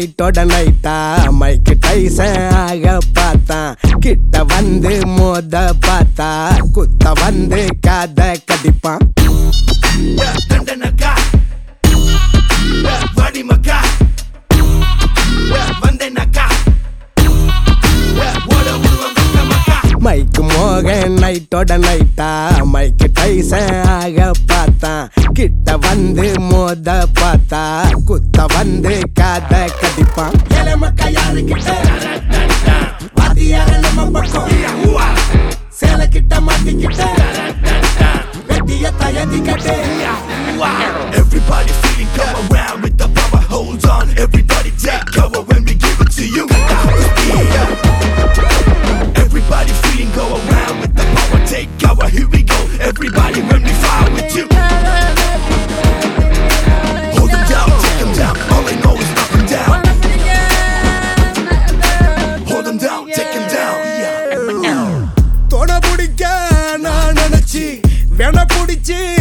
நைட்டோட நைட்டா மைக்கு டைசன் ஆக பார்த்தான் கிட்ட வந்து மோத பார்த்தா குத்த வந்து காத கடிப்பான் தண்டனக்கா வடிமக்கா வந்தேனக்கா ஓட உருவம் மக்கா மைக்கு மோகன் நைட்டோட நைட்டா மைக்கு டைசன் ஆக பார்த்தான் கிட்ட வந்து மோத பார்த்தா குத்த வந்து காத கடிப்பான் ஏழை மக்கா யாருக்கிட்ட வாத்தியார நம்ம பக்கம் சேலை கிட்ட மாட்டிக்கிட்ட வெட்டிய தயதி கட்டு Everybody feeling come around with the power hold on Everybody take cover when we give it to you Everybody feeling go around with the power take cover Here we go Everybody when we fire with you Hold them down, take them down All they know is knock them down Hold them down, take them down yeah. தொட பிடிக்க நான் நினைச்சு வென பிடிச்சு